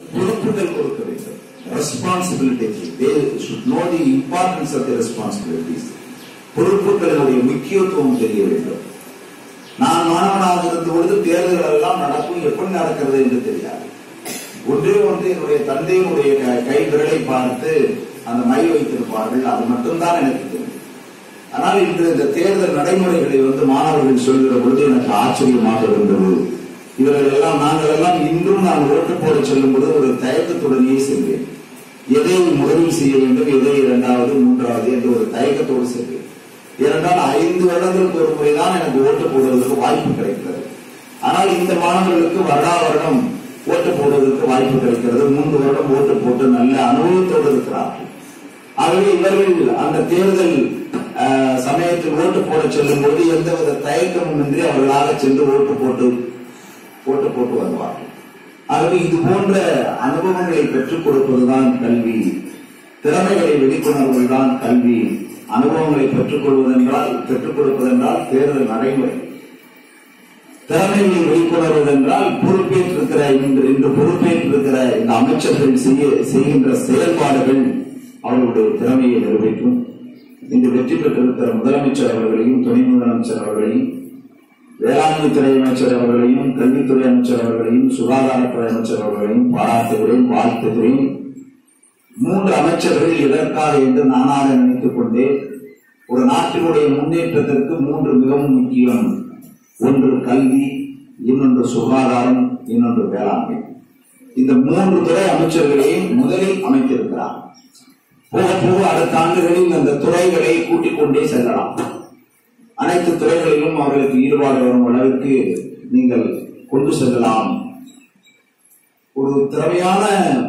பொறுப்புகள் கொடுக்க வேண்டும் responsibility they should know the importance of the responsibilities பொறுப்புகளினுடைய முக்கியத்துவம் தெரிய வேண்டும் நான் மாணவனாக இருந்த பொழுது தேர்தல்கள் எல்லாம் நடக்கும் எப்படி நடக்கிறது என்று தெரியாது ஒன்றே ஒன்று என்னுடைய தந்தையினுடைய க- கை விரலை பார்த்து அந்த மை வைத்திருப்பார்கள் அது மட்டும்தான் எனக்கு தெரியும் ஆனால் இன்று இந்த தேர்தல் நடைமுறைகளை வந்து மாணவர்கள் சொல்கிற பொழுது எனக்கு ஆச்சரியமாக இருந்தது இவர்கள் எல்லாம் நாங்கள் எல்லாம் இன்றும் நான் ஓட்டு போட செல்லும் பொழுது ஒரு தயக்கத்துடனே செல்வேன் எதை முதலில் செய்ய வேண்டும் எதை இரண்டாவது மூன்றாவது என்று ஒரு தயக்கத்தோடு செல்வேன் ஏனென்றால் ஐந்து வருடங்களுக்கு ஒரு முறைதான் எனக்கு ஓட்டு போடுவதற்கு வாய்ப்பு கிடைக்கிறது ஆனால் இந்த மாணவர்களுக்கு வருடா வருடம் ஓட்டு போடுவதற்கு வாய்ப்பு கிடைக்கிறது மூன்று வருடம் ஓட்டு போட்டு நல்ல அனுபவத்தோடு இருக்கிறார்கள் ஆகவே இவர்கள் அந்த தேர்தல் அஹ், சமயத்தில் ஓட்டு போட செல்லும் போது எந்தவித தயக்கமும் இன்றி அவர்களாக சென்று ஓட்டு போட்டு ஓட்டு போட்டு வருவார்கள் ஆகவே இது போன்ற அனுபவங்களை பெற்றுக் கொடுப்பதுதான் கல்வி திறமைகளை வெளிக்கொணர்வதுதான் கல்வி அனுபவங்களை பெற்றுக் கொள்வதென்றால் பெற்றுக் கொடுப்பதென்றால் தேர்தல் நடைமுறை திறமைகளை வெளிக்கொணர்வதென்றால் பொறுப்பேற்றிருக்கிற இன்று இன்று பொறுப்பேற்றிருக்கிற இந்த அமைச்சர்கள் செய்ய செய்கின்ற செயல்பாடுகள் அவர்களுடைய திறமையை நிறைவேற்றும் இன்று வெற்றி பெற்றிருக்கிற முதலமைச்சர் அவர்களையும் துணை முதலமைச்சர் அவர்களையும் வேளாண்மைத்துறை அமைச்சர் அவர்களையும் கல்வித்துறை அமைச்சர் அவர்களையும் சுகாதாரத்துறை அமைச்சர் அவர்களையும் பாராட்டுகிறேன் வாழ்த்துகிறேன் மூன்று அமைச்சர்கள் எதற்காக என்று நானாக நினைத்துக் கொண்டே ஒரு நாட்டினுடைய முன்னேற்றத்திற்கு மூன்று மிகவும் முக்கியம் ஒன்று கல்வி இன்னொன்று சுகாதாரம் இன்னொன்று வேளாண்மை இந்த மூன்று துறை அமைச்சர்களையும் முதலில் அமைத்திருக்கிறார் போக போக அடுத்த ஆண்டுகளில் அந்த துறைகளை கூட்டிக் கொண்டே செல்லலாம் அனைத்து துறைகளிலும் அவர்களுக்கு ஈடுபாடு வரும் அளவிற்கு நீங்கள் கொண்டு செல்லலாம் ஒரு திறமையான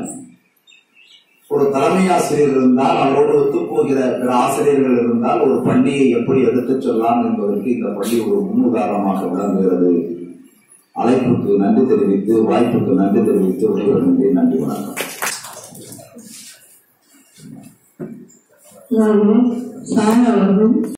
ஒரு தலைமை ஆசிரியர் இருந்தால் அவரோடு ஒத்துப்போகிற பிற ஆசிரியர்கள் இருந்தால் ஒரு பள்ளியை எப்படி எடுத்துச் செல்லலாம் என்பதற்கு இந்த பள்ளி ஒரு முன்னுதாரணமாக விளங்குகிறது அழைப்புக்கு நன்றி தெரிவித்து வாய்ப்புக்கு நன்றி தெரிவித்து விடைபெறுகின்றேன் நன்றி வணக்கம் அதாவது சார் அவர்கள்